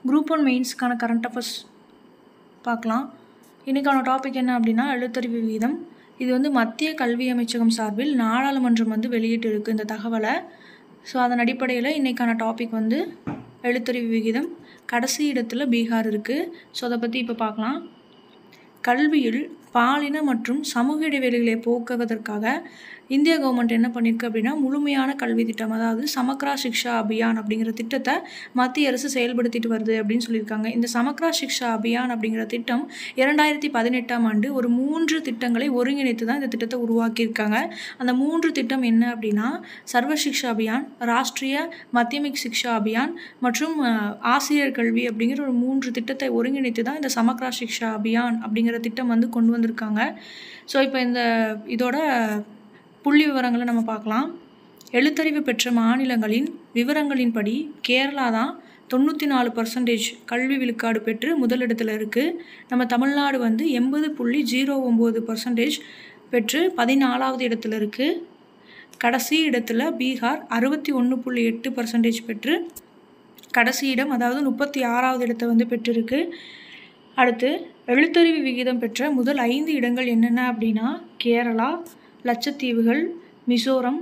group one மெயின்ஸ்க்கான current affairs பார்க்கலாம் இன்றைக்கான டாபிக் என்ன அப்படின்னா எழுத்தறிவு விகிதம் இது வந்து மத்திய கல்வி அமைச்சகம் சார்பில் நாடாளுமன்றம் வந்து வெளியிட்டு இருக்கு இந்த தகவலை ஸோ அதன் அடிப்படையில் இன்றைக்கான டாபிக் வந்து எழுத்தறிவு விகிதம் கடைசி இடத்துல பீகார் இருக்குது ஸோ அதை பற்றி இப்போ பார்க்கலாம் கல்வியில் பாலின மற்றும் சமூக இடைவெளிகளை போக்குவதற்காக இந்திய கவர்மெண்ட் என்ன பண்ணியிருக்கு அப்படின்னா முழுமையான கல்வி திட்டம் அதாவது சமக்ரா சிக்ஷா அபியான் அப்படிங்கிற திட்டத்தை மத்திய அரசு செயல்படுத்திட்டு வருது அப்படின்னு சொல்லியிருக்காங்க இந்த சமக்ரா சிக்ஷா அபியான் அப்படிங்கிற திட்டம் இரண்டாயிரத்தி பதினெட்டாம் ஆண்டு ஒரு மூன்று திட்டங்களை ஒருங்கிணைத்து தான் இந்த திட்டத்தை உருவாக்கியிருக்காங்க அந்த மூன்று திட்டம் என்ன அப்படின்னா சர்வ சிக்ஷா அபியான் ராஷ்ட்ரிய மத்தியமிக் சிக்ஷா அபியான் மற்றும் அஹ், ஆசிரியர் கல்வி அப்படிங்கிற ஒரு மூன்று திட்டத்தை ஒருங்கிணைத்து தான் இந்த சமக்ரா சிக்ஷா அபியான் அப்படிங்கிற திட்டம் வந்து கொண்டு வந்திருக்காங்க ஸோ இப்போ இந்த இதோட புள்ளி விவரங்களை நம்ம பார்க்கலாம் எழுத்தறிவு பெற்ற மாநிலங்களின் விவரங்களின்படி கேரளா தான் தொண்ணூற்றி நாலு பர்சன்டேஜ் கல்வி விழுக்காடு பெற்று முதலிடத்தில் இருக்குது நம்ம தமிழ்நாடு வந்து எண்பது புள்ளி ஜீரோ ஒம்பது பர்சன்டேஜ் பெற்று பதினாலாவது இடத்துல இருக்குது கடைசி இடத்துல பீகார் அறுபத்தி ஒன்று புள்ளி எட்டு பர்சன்டேஜ் பெற்று கடைசி இடம் அதாவது முப்பத்தி ஆறாவது இடத்தை வந்து பெற்றிருக்கு அடுத்து எழுத்தறிவு விகிதம் பெற்ற முதல் ஐந்து இடங்கள் என்னென்ன அப்படின்னா கேரளா லட்சத்தீவுகள் மிசோரம்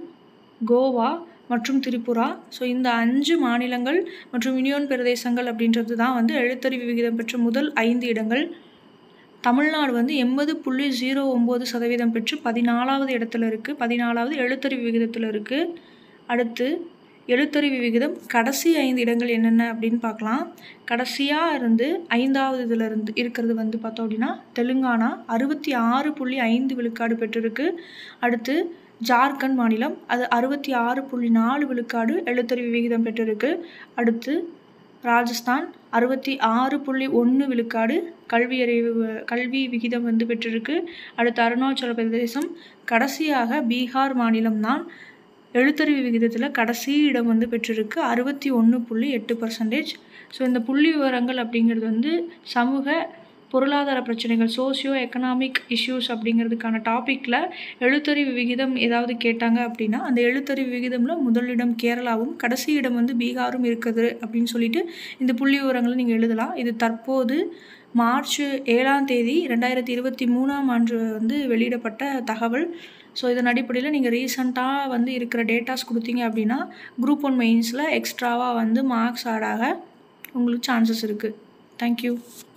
கோவா மற்றும் திரிபுரா ஸோ இந்த அஞ்சு மாநிலங்கள் மற்றும் யூனியன் பிரதேசங்கள் அப்படின்றது தான் வந்து எழுத்தறிவு விகிதம் பெற்ற முதல் ஐந்து இடங்கள் தமிழ்நாடு வந்து எண்பது புள்ளி ஜீரோ ஒம்பது சதவீதம் பெற்று பதினாலாவது இடத்துல இருக்குது பதினாலாவது எழுத்தறிவு விகிதத்தில் இருக்குது அடுத்து எழுத்தறிவு விகிதம் கடைசி ஐந்து இடங்கள் என்னென்ன அப்படின்னு பார்க்கலாம் கடைசியாக இருந்து ஐந்தாவது இதில் இருந்து இருக்கிறது வந்து பார்த்தோம் அப்படின்னா தெலுங்கானா அறுபத்தி ஆறு புள்ளி ஐந்து விழுக்காடு பெற்றிருக்கு அடுத்து ஜார்க்கண்ட் மாநிலம் அது அறுபத்தி ஆறு புள்ளி நாலு விழுக்காடு எழுத்தறிவு விகிதம் பெற்றிருக்கு அடுத்து ராஜஸ்தான் அறுபத்தி ஆறு புள்ளி ஒன்று விழுக்காடு கல்வி அறிவு கல்வி விகிதம் வந்து பெற்றிருக்கு அடுத்து அருணாச்சல பிரதேசம் கடைசியாக பீகார் மாநிலம்தான் எழுத்தறிவு விகிதத்தில் கடைசி இடம் வந்து பெற்றிருக்கு அறுபத்தி ஒன்று புள்ளி எட்டு பர்சன்டேஜ் ஸோ இந்த புள்ளி விவரங்கள் அப்படிங்கிறது வந்து சமூக பொருளாதார பிரச்சனைகள் சோசியோ எக்கனாமிக் இஷ்யூஸ் அப்படிங்கிறதுக்கான டாப்பிக்கில் எழுத்தறிவு விகிதம் ஏதாவது கேட்டாங்க அப்படின்னா அந்த எழுத்தறிவு விகிதமில் முதலிடம் கேரளாவும் கடைசி இடம் வந்து பீகாரும் இருக்குது அப்படின்னு சொல்லிட்டு இந்த புள்ளி விவரங்களை நீங்கள் எழுதலாம் இது தற்போது மார்ச் ஏழாம் தேதி ரெண்டாயிரத்தி இருபத்தி மூணாம் ஆண்டு வந்து வெளியிடப்பட்ட தகவல் ஸோ இதன் அடிப்படையில் நீங்கள் ரீசண்டாக வந்து இருக்கிற டேட்டாஸ் கொடுத்தீங்க அப்படின்னா குரூப் ஒன் மெயின்ஸில் எக்ஸ்ட்ராவாக வந்து மார்க்ஸ் ஆட் ஆக உங்களுக்கு சான்சஸ் இருக்குது தேங்க்யூ